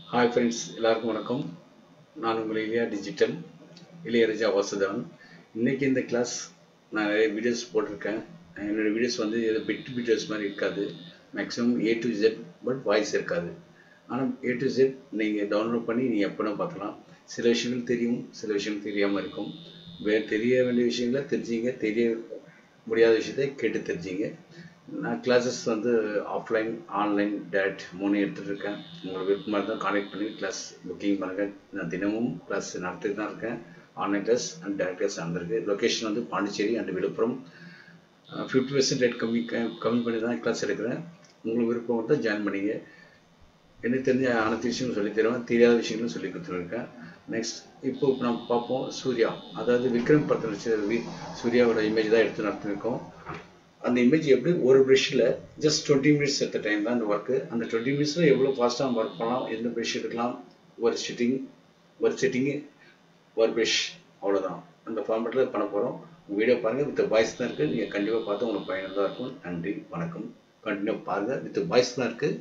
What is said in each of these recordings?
Hi friends எல்லாருக்கும் வணக்கம் நான் உங்கள் இளையா டிஜிட்டல் இளையராஜா வாசுதவன் இன்னைக்கு இந்த கிளாஸ் நான் நிறைய வீடியோஸ் போட்டிருக்கேன் என்னோட வீடியோஸ் வந்து எது பிட் வீடியோஸ் மாதிரி இருக்காது maximum A to Z but voice இருக்காது ஆனால் ஏ டு ஜெட் நீங்கள் டவுன்லோட் பண்ணி நீங்கள் எப்போனா பார்க்கலாம் சில விஷயங்கள் தெரியும் சில விஷயங்கள் தெரியாமல் இருக்கும் வேறு தெரிய வேண்டிய விஷயங்களை தெரிஞ்சிங்க தெரிய முடியாத விஷயத்தை கேட்டு தெரிஞ்சிங்க நான் கிளாஸஸ் வந்து ஆஃப்லைன் ஆன்லைன் டேரக்ட் மூணு எடுத்துகிட்டு இருக்கேன் உங்களுக்கு விருப்பமாக இருந்தால் கான்டெக்ட் பண்ணி கிளாஸ் புக்கிங் பண்ணுங்கள் நான் தினமும் கிளாஸ் நடத்திட்டு தான் இருக்கேன் online class and direct class நடந்திருக்கு லொக்கேஷன் வந்து Pondicherry and Villupuram fifty percent rate கம்மி கம்மி பண்ணி தான் கிளாஸ் எடுக்கிறேன் உங்களுக்கு விருப்பம் வந்து ஜாயின் பண்ணிங்க எனக்கு தெரிஞ்ச அனைத்து விஷயங்களும் சொல்லி தருவேன் தெரியாத விஷயங்களும் சொல்லி கொடுத்துருக்கேன் நெக்ஸ்ட் இப்போ நம்ம பார்ப்போம் சூர்யா அதாவது விக்ரம் படத்தில் வச்சு சூர்யாவோட இமேஜ் தான் எடுத்து நடத்திருக்கோம் அந்த இமேஜ் எப்படி ஒரு ப்ரெஷ்ஷில் ஜஸ்ட் டுவெண்ட்டி மினிட்ஸ் எடுத்த டைம் தான் அந்த ஒர்க்கு அந்த டுவெண்ட்டி மினிட்ஸில் எவ்வளோ ஃபாஸ்ட்டாக ஒர்க் பண்ணலாம் எந்த ப்ரெஷ் எடுக்கலாம் ஒரு சிட்டிங் ஒரு சிட்டிங்கு ஒரு ப்ரெஷ் அவ்வளோதான் அந்த ஃபார்மேட்டில் பண்ண போகிறோம் வீடியோ பாருங்கள் வித் வாய்ஸ் தான் இருக்குது நீங்கள் கண்டிப்பாக பார்த்து உங்களுக்கு பயனுள்ளதாக இருக்கும் நன்றி வணக்கம் கண்டினியூ பாருங்கள் வித் வாய்ஸ் தான் இருக்குது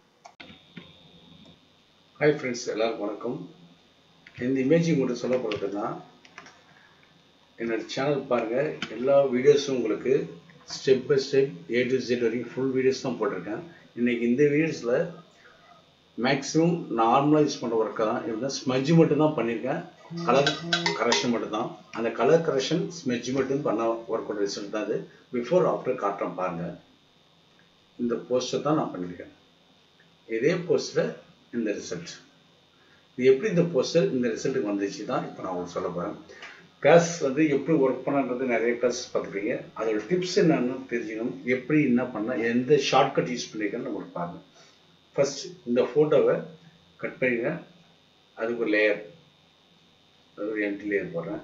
ஹாய் ஃப்ரெண்ட்ஸ் எல்லாருக்கும் வணக்கம் இந்த இமேஜ் உங்களுக்கு சொல்ல போகிறதுன்னா என்னோட சேனல் பாருங்கள் எல்லா வீடியோஸும் உங்களுக்கு step by step A to Z வரைக்கும் ஃபுல் வீடியோஸ் தான் போட்டிருக்கேன் இன்றைக்கி இந்த வீடியோஸில் மேக்ஸிமம் நார்மலாக யூஸ் பண்ணுற ஒர்க்கை தான் இருந்தால் ஸ்மெஜ் மட்டும் தான் பண்ணியிருக்கேன் கலர் கரெக்ஷன் மட்டும் தான் அந்த கலர் கரெக்ஷன் ஸ்மெஜ் மட்டும் பண்ண ஒர்க்கோட ரிசல்ட் தான் அது பிஃபோர் ஆஃப்டர் காட்டுறேன் பாருங்கள் இந்த போஸ்டர் தான் நான் பண்ணியிருக்கேன் இதே போஸ்டர் இந்த ரிசல்ட் இது எப்படி இந்த போஸ்டர் இந்த ரிசல்ட்டுக்கு வந்துச்சு தான் இப்போ நான் உங்களுக்கு சொல்ல போகிறேன் கிளாஸ் வந்து எப்படி ஒர்க் பண்ணன்றது நிறைய கிளாஸ் பார்த்துருப்பீங்க அதோட டிப்ஸ் என்னன்னு தெரிஞ்சுக்கணும் எப்படி என்ன பண்ணால் எந்த ஷார்ட்கட் யூஸ் பண்ணியிருக்கேன்னு உங்களுக்கு பாருங்கள் ஃபர்ஸ்ட் இந்த ஃபோட்டோவை கட் பண்ணிடுங்க அதுக்கு ஒரு லேயர் அது ஒரு எம்டி லேயர் போடுறேன்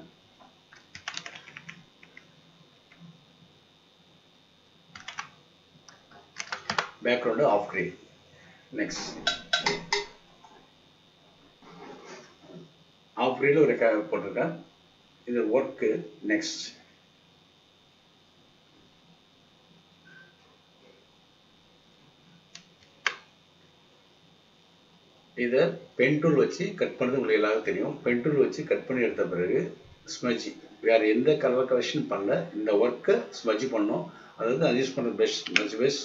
background of grey next of கிரேல ஒரு போட்டிருக்கேன் இது ஒர்க்கு நெக்ஸ்ட் இதை பென் டூல் வச்சு கட் பண்ணது உங்களுக்கு எல்லாருக்கும் தெரியும் பென் டூல் வச்சு கட் பண்ணி எடுத்த பிறகு ஸ்மஜ் வேற எந்த கலர் கரெக்ஷன் பண்ணல இந்த ஒர்க்கை ஸ்மஜ் பண்ணோம் அதாவது அது யூஸ் பண்ணுற பெஸ்ட் ஸ்மஜ் பெஸ்ட்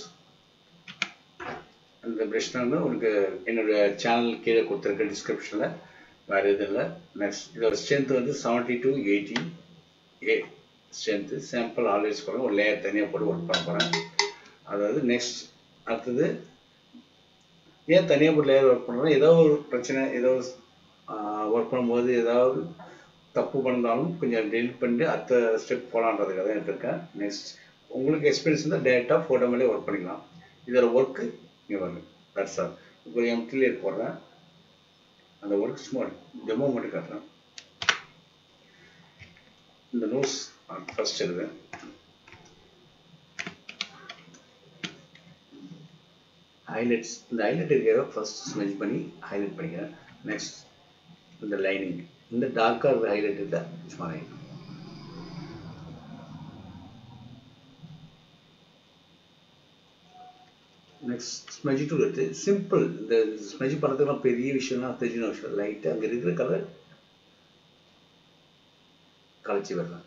அந்த ப்ரெஷ் வந்து உங்களுக்கு என்னோட சேனல் கீழே கொடுத்துருக்க டிஸ்கிரிப்ஷனில் வேறு எதுவும் இல்லை நெக்ஸ்ட் இதோட ஸ்ட்ரென்த் வந்து seventy to eighty a strength sample always போகிறேன் ஒரு லேயர் தனியாக போட்டு ஒர்க் பண்ண போகிறேன் அதாவது நெக்ஸ்ட் அடுத்தது ஏன் தனியாக போட்டு லேயர் ஒர்க் பண்ணுறோம் ஏதோ ஒரு பிரச்சனை ஏதோ ஒர்க் பண்ணும்போது ஏதாவது தப்பு பண்ணாலும் கொஞ்சம் டெலிட் பண்ணிட்டு அடுத்த ஸ்டெப் போகலான்றதுக்காக தான் எடுத்திருக்கேன் நெக்ஸ்ட் உங்களுக்கு எக்ஸ்பீரியன்ஸ் இருந்தால் டேரெக்டாக ஃபோட்டோ மேலே ஒர்க் பண்ணிக்கலாம் இதோட ஒர்க்கு இங்கே வருங்க தட்ஸ் ஆல் இப்போ எம்டி லேயர் போடுறேன் அந்த ஒர்க் சும்மா டெமோ மட்டும் காட்டுறேன் இந்த நோஸ் ஃபர்ஸ்ட் எழுதுறேன் ஹைலைட்ஸ் இந்த ஹைலைட் இருக்கிறத ஃபர்ஸ்ட் ஸ்மெஜ் பண்ணி ஹைலைட் பண்ணிக்கிறேன் நெக்ஸ்ட் இந்த லைனிங் இந்த டார்க்காக இருக்கிற ஹைலைட் இருந்தால் சும்மா லைன் நெக்ஸ்ட் ஸ்மெஜ் டூல் எடுத்து சிம்பிள் இந்த ஸ்மெஜ் பண்ணுறதுக்குலாம் பெரிய விஷயம்லாம் தெரிஞ்சுன விஷயம் லைட்டாக அங்கே இருக்கிற கலர் கலைச்சி வரலாம்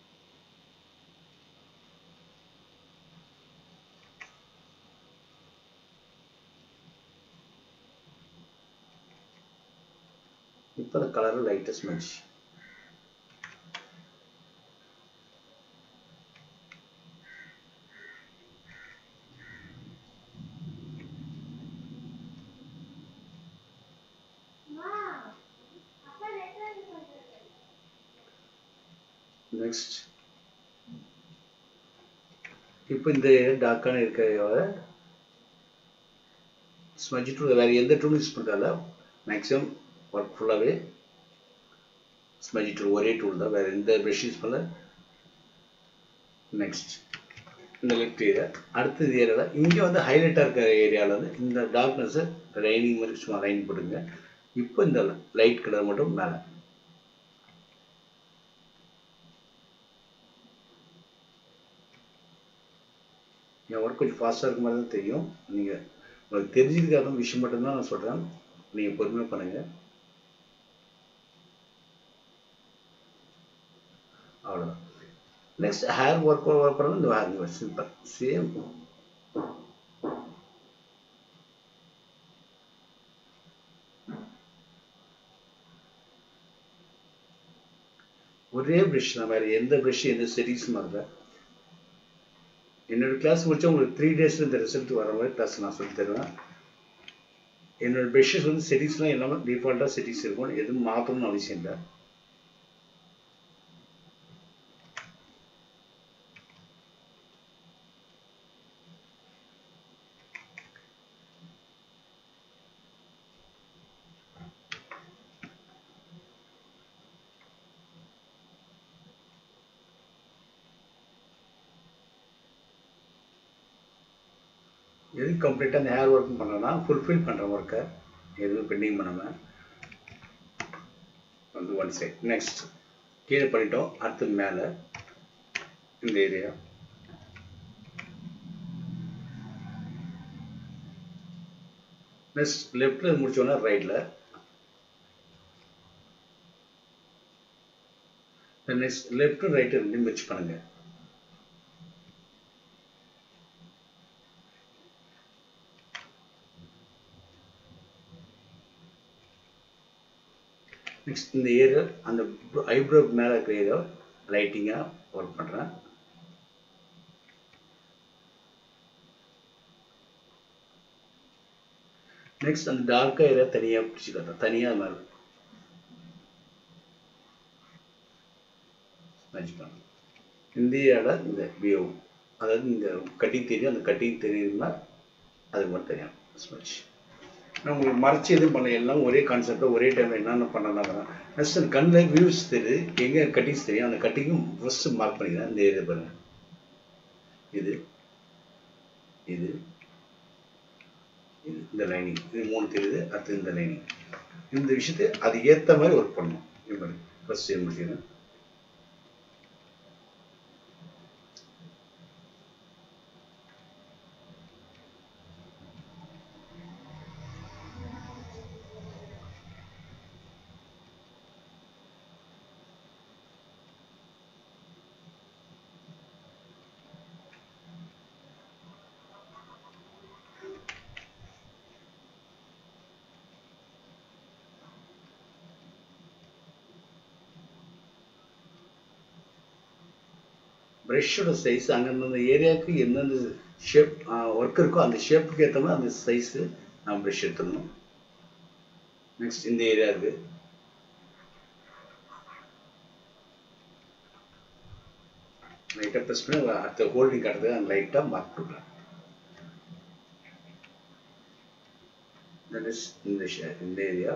இப்போ அந்த கலர் லைட்டாக ஸ்மெஜ் நெக்ஸ்ட் இப்போ இந்த டார்க்கான இருக்கிறத ஸ்மஜ் டூல் வேறு எந்த டூல் யூஸ் பண்ணுறதால மேக்ஸிமம் ஒர்க் ஃபுல்லாகவே ஸ்மஜ் டூல் ஒரே டூல் தான் வேறு எந்த ப்ரெஷ் யூஸ் பண்ணல நெக்ஸ்ட் இந்த லெஃப்ட் ஏரியா அடுத்தது ஏரியாவில் இங்கே வந்து ஹைலைட்டாக இருக்கிற ஏரியாவில் வந்து இந்த டார்க்னஸை லைனிங் மாதிரி சும்மா லைன் போடுங்க இப்போ இந்த லைட் கலர் மட்டும் மேலே என் ஒர்க் கொஞ்சம் ஃபாஸ்ட்டாக இருக்க மாதிரி தான் தெரியும் நீங்கள் உங்களுக்கு தெரிஞ்சதுக்கான விஷயம் மட்டும்தான் நான் சொல்கிறேன் நீங்கள் பொறுமையாக பண்ணுங்கள் அவ்வளோதான் நெக்ஸ்ட் ஹேர் ஒர்க் ஒர்க் பண்ணுறது இந்த ஹேர் சிம்பிள் சேம் ஒரே ப்ரஷ் தான் வேறு எந்த ப்ரஷ் எந்த செட்டிங்ஸும் வரல என்னோட கிளாஸ் முடிச்சா உங்களுக்கு த்ரீ டேஸில் இந்த ரிசல்ட் வர மாதிரி கிளாஸ் நான் சொல்லி தருவேன் என்னோட ப்ரஷஸ் வந்து செட்டிங்ஸ்லாம் எல்லாமே டிஃபால்ட்டாக செட்டிங்ஸ் இருக்கும் எதுவும் மாற்றணும்னு அவசியம் இல்லை எது கம்ப்ளீட்டாக அந்த ஹேர் ஒர்க் பண்ணுறேன்னா ஃபுல்ஃபில் பண்ணுற ஒர்க்கை எதுவும் பெண்டிங் பண்ணாமல் வந்து ஒன் சைட் நெக்ஸ்ட் கீழே பண்ணிட்டோம் அடுத்து மேலே இந்த ஏரியா நெக்ஸ்ட் லெஃப்டில் முடிச்சோன்னா ரைட்டில் நெக்ஸ்ட் லெஃப்ட் ரைட்டு ரெண்டையும் மிக்ஸ் பண்ணுங்கள் நெக்ஸ்ட் இந்த ஏரியா அந்த ஐப்ரோ மேலே இருக்கிற ஏரியா லைட்டிங்காக ஒர்க் பண்ணுறேன் நெக்ஸ்ட் அந்த டார்க்காக ஏரியா தனியாக பிடிச்சிக்கிறேன் தனியாக அது மாதிரி வச்சுக்கலாம் இந்த ஏரியாவில் இந்த வியூ அதாவது இந்த கட்டிங் தெரியும் அந்த கட்டிங் தெரியுதுன்னா அது மட்டும் தெரியும் ஸ்மச் நான் உங்களுக்கு மறைச்சி எதுவும் பண்ண எல்லாம் ஒரே கான்செப்டில் ஒரே டைமில் என்னென்ன பண்ணலாம் நெக்ஸ்ட் அந்த கண்ணில் வியூஸ் தெரியுது எங்கே கட்டிங்ஸ் தெரியும் அந்த கட்டிங்கும் ஃபஸ்ட்டு மார்க் பண்ணிக்கிறேன் இந்த ஏரியா பாருங்க இது இது இது இந்த லைனிங் இது மூணு தெரியுது அடுத்து இந்த லைனிங் இந்த விஷயத்தை அது ஏற்ற மாதிரி ஒர்க் பண்ணணும் இது மாதிரி ஃபஸ்ட் இது முடிச்சுக்கிறேன் ப்ரெஷ்ஷோட சைஸ் அந்தந்த ஏரியாவுக்கு எந்தெந்த ஷேப் ஒர்க் இருக்கோ அந்த ஷேப்புக்கு ஏற்ற மாதிரி அந்த சைஸு நான் ப்ரெஷ் எடுத்துடணும் நெக்ஸ்ட் இந்த ஏரியா இருக்கு லைட்டாக ப்ரெஸ் பண்ணி அடுத்த ஹோல்டிங் காட்டுறது அந்த லைட்டாக மார்க் பண்ணுறேன் தட் இஸ் இந்த ஷே இந்த ஏரியா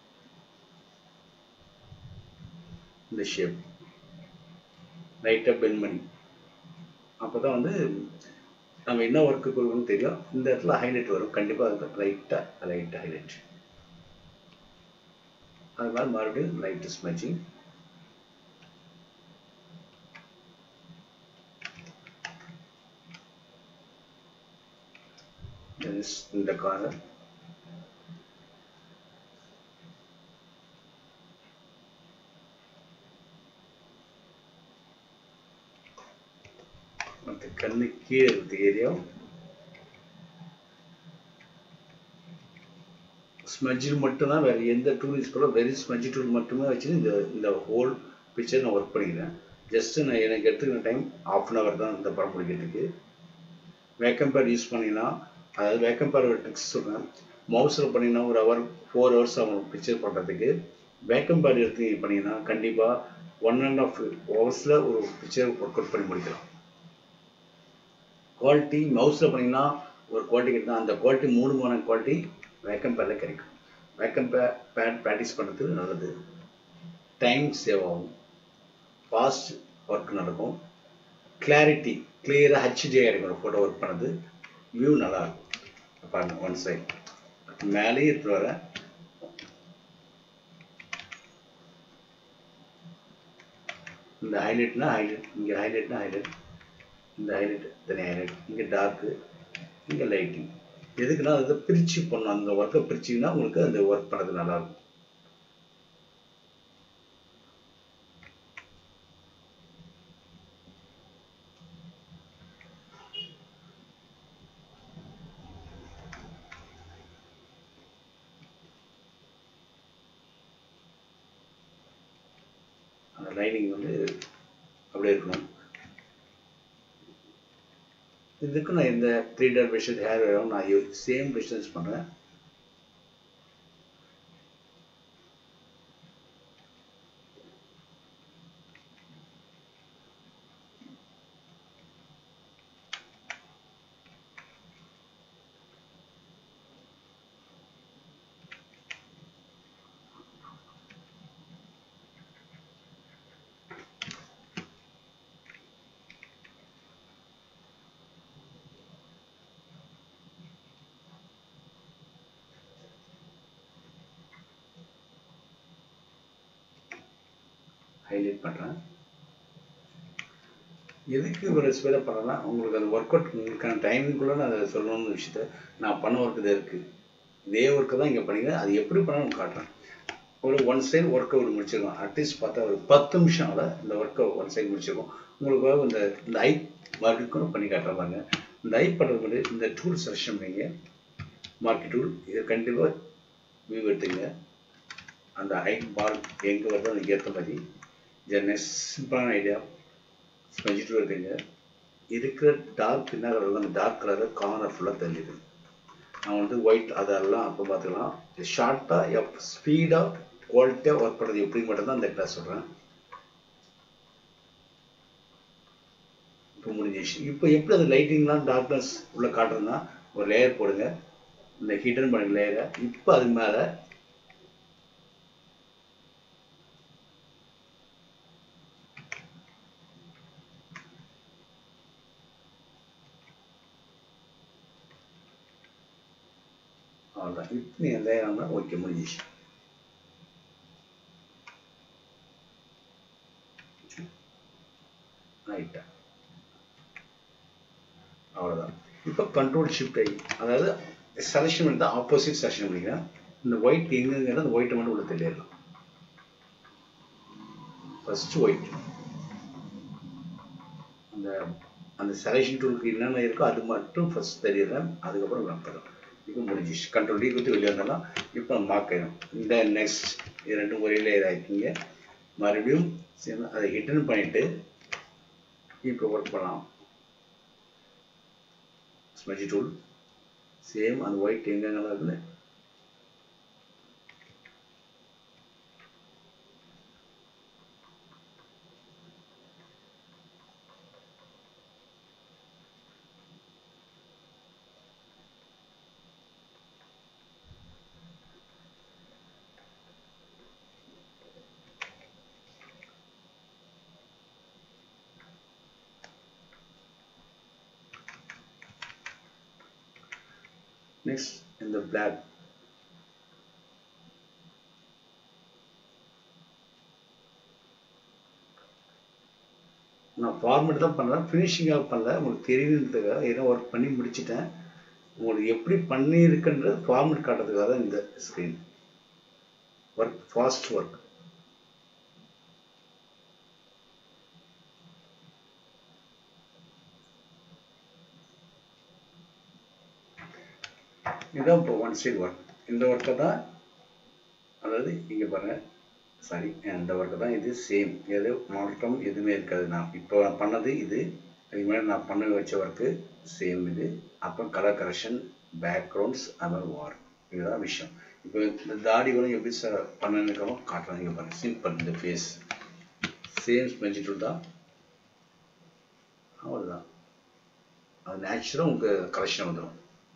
இந்த ஷேப் லைட்டாக பெண்ட் பண்ணி அப்போ தான் வந்து நம்ம என்ன ஒர்க்கு கொடுக்கணும்னு தெரியும் இந்த இடத்துல ஹைலைட் வரும் கண்டிப்பாக அதுக்கு லைட்டாக லைட்டாக ஹைலைட் அது மாதிரி மறுபடியும் லைட் ஸ்மெச்சிங் இந்த காரை மற்ற கண்ணு கீழே இருக்க ஏரியா ஸ்மஜில் மட்டும்தான் வேற எந்த டூல் யூஸ் பண்ணல வெரி ஸ்மஜ் டூல் மட்டுமே வச்சு இந்த இந்த ஹோல் பிக்சர் நான் ஒர்க் பண்ணிக்கிறேன் ஜஸ்ட் நான் எனக்கு எடுத்துக்கிற டைம் ஆஃப் அன் ஹவர் தான் இந்த படம் முடிக்கிறதுக்கு வேக்கம் பேட் யூஸ் பண்ணினா அதாவது வேக்கம் பேட் ட்ரிக்ஸ் சொல்கிறேன் மவுஸில் பண்ணிங்கன்னா ஒரு ஹவர் ஃபோர் ஹவர்ஸ் ஆகும் பிக்சர் பண்ணுறதுக்கு வேக்கம் பேட் எடுத்து பண்ணிங்கன்னா கண்டிப்பாக ஒன் அண்ட் ஆஃப் ஹவர்ஸில் ஒரு பிக்சர் ஒர்க் அவுட் பண்ணி முடிக்கலாம் குவாலிட்டி மவுஸில் பண்ணிங்கன்னா ஒரு குவாலிட்டி கிடைக்கும் அந்த குவாலிட்டி மூணு மூணு குவாலிட்டி வேக்கம் பேடில் கிடைக்கும் வேக்கம் பே பேட் ப்ராக்டிஸ் பண்ணுறதுக்கு நல்லது டைம் சேவ் ஆகும் ஃபாஸ்ட் ஒர்க் நடக்கும் கிளாரிட்டி கிளியராக ஹெச்டியாக இருக்கும் ஃபோட்டோ ஒர்க் பண்ணது வியூ நல்லா இருக்கும் பாருங்க ஒன் சைட் மேலேயே எடுத்துட்டு வர இந்த ஹைலைட்னா ஹைலைட் இங்கே ஹைலைட்னா ஹைலைட் இந்த ஹைலைட் தனி ஹைலைட் இங்கே டார்க்கு இங்கே லைட்டிங் எதுக்குன்னா அதை பிரித்து பண்ணணும் அந்த ஒர்க்கை பிரிச்சிங்கன்னா உங்களுக்கு அந்த ஒர்க் பண்ணது நல்லாயிருக்கும் அந்த லைனிங் வந்து அப்படியே இருக்கணும் இதுக்கு நான் இந்த த்ரீ டர் விஷன் ஹேர் வேணும் நான் சேம் பிஸ்னஸ் பண்ணுறேன் ஹைலைட் பண்ணுறேன் எதுக்கு இவ்வளோ ஸ்பீடாக பண்ணேன்னா உங்களுக்கு அந்த ஒர்க் அவுட் உங்களுக்கான டைமிங்குள்ளே நான் அதை சொல்லணும்னு விஷயத்த நான் பண்ண ஒர்க் இது இருக்குது இதே ஒர்க்கை தான் இங்கே பண்ணிங்க அது எப்படி பண்ணணும் காட்டுறேன் ஒரு ஒன் சைடு ஒர்க் அவுட் முடிச்சிருக்கோம் அட்லீஸ்ட் பார்த்தா ஒரு பத்து நிமிஷம் இந்த ஒர்க்கை ஒன் சைடு முடிச்சிருக்கோம் உங்களுக்கு இந்த இந்த ஐ மறுபடியும் பண்ணி காட்டுற பாருங்க இந்த ஐ பண்ணுறது வந்து இந்த டூல் செலக்ஷன் பண்ணிங்க மார்க்கெட் டூல் இதை கண்டிப்பாக வியூ எடுத்துங்க அந்த ஐ பால் எங்கே வருதோ அதுக்கு ஏற்ற மாதிரி இது நெக்ஸ்ட் சிம்பிளான ஐடியா ஸ்பெஞ்சிட்டு இருக்குங்க இருக்கிற டார்க் பின்னாக அந்த டார்க் கலரில் கார்னர் ஃபுல்லாக தெரிஞ்சுது நான் வந்து ஒயிட் அதெல்லாம் அப்போ பார்த்துக்கலாம் ஷார்ட்டாக எப் ஸ்பீடாக குவாலிட்டியாக ஒர்க் பண்ணுறது எப்படி மட்டும்தான் இந்த கிளாஸ் சொல்கிறேன் இப்போ முடிஞ்சிச்சு இப்போ எப்படி அந்த லைட்டிங்லாம் டார்க்னஸ் உள்ள காட்டுறதுன்னா ஒரு லேயர் போடுங்க இந்த ஹீட்டன் பண்ணுங்க லேயரை இப்போ அது மேலே அவ்வளோதான் இப்போ நீ லேயர் ஓகே முடிஞ்சிச்சு ரைட்டா அவ்வளோதான் இப்போ கண்ட்ரோல் ஷிஃப்ட் ஆகி அதாவது செலெக்ஷன் வந்து ஆப்போசிட் செலெக்ஷன் பண்ணிக்கிறேன் இந்த ஒயிட் எங்கங்கிறது அந்த ஒயிட்டை மட்டும் உள்ள தெரியலாம் ஃபர்ஸ்ட் ஒயிட் அந்த அந்த செலெக்ஷன் டூலுக்கு என்னென்ன இருக்கோ அது மட்டும் ஃபர்ஸ்ட் தெரியறேன் அதுக்கப்புறம் கம்பெல்லாம் இப்போ முடிஞ்சிச்சு கண்ட்ரோல் டீ கொடுத்து வெளியே வந்தாலும் இப்போ மார்க் ஆயிடும் இந்த நெக்ஸ்ட் இது ரெண்டும் ஒரே லேயர் ஆகிருக்கீங்க மறுபடியும் அதை ஹிட்டன் பண்ணிவிட்டு இப்போ ஒர்க் பண்ணலாம் ஸ்மெஜி டூல் சேம் அந்த ஒயிட் எங்கெங்கெல்லாம் இருக்குது Next, in the black. நான் ஃபார்மேட் தான் பண்ணுறேன் ஃபினிஷிங்காக பண்ணல உங்களுக்கு தெரியணுன்றதுக்காக ஏதோ ஒர்க் பண்ணி முடிச்சிட்டேன் உங்களுக்கு எப்படி பண்ணியிருக்குன்றது ஃபார்மேட் காட்டுறதுக்காக தான் இந்த ஸ்க்ரீன் ஒர்க் ஃபாஸ்ட் ஒர்க் இதுதான் இப்போ ஒன் சைடு ஒர்க் இந்த ஒர்க்கை தான் அதாவது இங்கே பாருங்க சாரி இந்த ஒர்க்கை தான் இது சேம் எது மாற்றம் எதுவுமே இருக்காது நான் இப்போ பண்ணது இது அதுக்கு மேலே நான் பண்ண வச்ச ஒர்க்கு சேம் இது அப்புறம் கலர் கரெக்ஷன் பேக்ரவுண்ட்ஸ் அது மாதிரி வார் இதுதான் விஷயம் இப்போ இந்த தாடி கூட எப்படி சார் பண்ணனுக்காம காட்டுறேன் இங்கே பாருங்க சிம்பிள் இந்த ஃபேஸ் சேம் ஸ்மெஞ்சிட்டு தான் அவ்வளோதான் அது நேச்சுரலாக உங்கள் கரெக்ஷன் வந்துடும்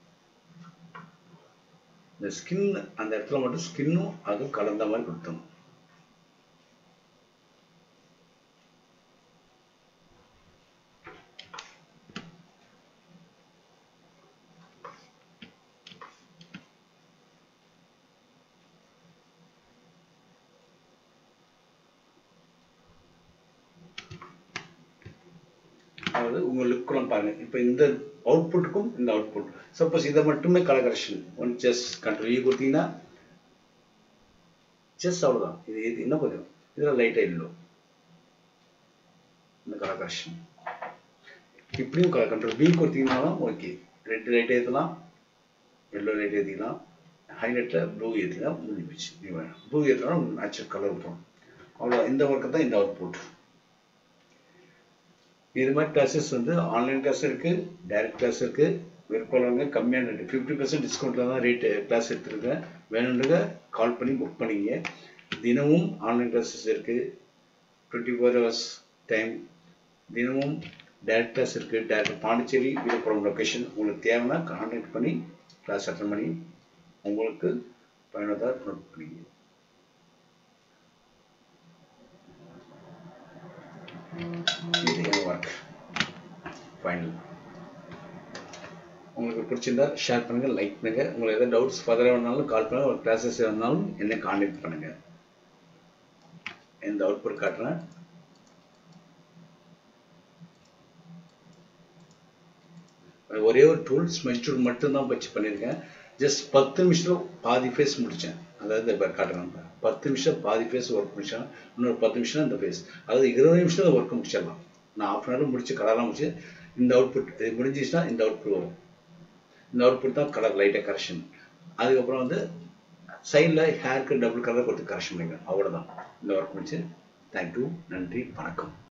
இந்த ஸ்கின் அந்த இடத்துல மட்டும் ஸ்கின்னும் அதுவும் கலந்த மாதிரி கொடுத்தணும் அதாவது உங்கள் லுக்கெல்லாம் பாருங்கள் இப்போ இந்த அவுட்புட்டுக்கும் இந்த அவுட்புட் சப்போஸ் இதை மட்டுமே colour correction one just control E கொடுத்தீங்கன்னா ஜஸ்ட் அவ்வளோதான் இது இது என்ன கொஞ்சம் இதில் லைட்டாக இல்லை இந்த கலர் கரெக்ஷன் இப்படியும் கலர் கண்ட்ரோல் பி கொடுத்தீங்கன்னாலும் ஓகே ரெட் லைட் ஏற்றலாம் எல்லோ லைட் ஏற்றிக்கலாம் ஹைலைட்டில் ப்ளூ ஏற்றினா முடிஞ்சு போச்சு ப்ளூ ஏற்றினா நேச்சுரல் கலர் விட்டுரும் அவ்வளோ இந்த ஒர்க்கு தான் இந்த அவுட்புட் இது மாதிரி கிளாஸஸ் வந்து ஆன்லைன் கிளாஸ் இருக்குது டைரக்ட் கிளாஸ் இருக்குது விருப்பவங்க கம்மியான ரேட்டு ஃபிஃப்டி பர்சன்ட் டிஸ்கவுண்ட்டில் தான் ரேட்டு கிளாஸ் எடுத்துருக்கேன் வேணுன்றத கால் பண்ணி புக் பண்ணிங்க தினமும் ஆன்லைன் கிளாஸஸ் இருக்குது டுவெண்ட்டி ஃபோர் ஹவர்ஸ் டைம் தினமும் டைரக்ட் கிளாஸ் இருக்குது டைரக்ட் பாண்டிச்சேரி விழுப்புரம் லொக்கேஷன் உங்களுக்கு தேவைன்னா கான்டாக்ட் பண்ணி கிளாஸ் அட்டன் பண்ணி உங்களுக்கு பயனுள்ளதாக நோட் பண்ணிங்க இது என் ஒர்க் ஃபைனல் உங்களுக்கு பிடிச்சிருந்தா ஷேர் பண்ணுங்க லைக் பண்ணுங்க உங்களுக்கு எதாவது டவுட்ஸ் ஃபர்தராக வேணாலும் கால் பண்ணுங்க ஒரு கிளாஸஸ் இருந்தாலும் என்ன கான்டாக்ட் பண்ணுங்க இந்த அவுட்புட் காட்டுறேன் ஒரே ஒரு டூல் ஸ்மெல் டூல் மட்டும்தான் வச்சு பண்ணியிருக்கேன் ஜஸ்ட் பத்து நிமிஷத்தில் பாதி ஃபேஸ் முடித்தேன் அதாவது இப்போ காட்டுறேன் பத்து நிமிஷம் பாதி ஃபேஸ் ஒர்க் முடிச்சேன் இன்னொரு பத்து நிமிஷம் இந்த ஃபேஸ் அதாவது இருபது நிமிஷத்தில் ஒர்க் முடிச்சிடலாம் நான் ஆஃப் அன் ஹவர் முடிச்சு கலர்லாம் முடிச்சு இந்த அவுட்புட் இது முடிஞ்சிச்சுன்னா இந்த அவுட்புட் வரும் இந்த அவுட்புட் தான் கலர் லைட்டாக கரெக்ஷன் அதுக்கப்புறம் வந்து சைடில் ஹேருக்கு டபுள் கலர் கொடுத்து கரெக்ஷன் பண்ணிக்கலாம் அவ்வளோதான் இந்த ஒர்க் முடிச்சு தேங்க்யூ நன்றி வணக்கம்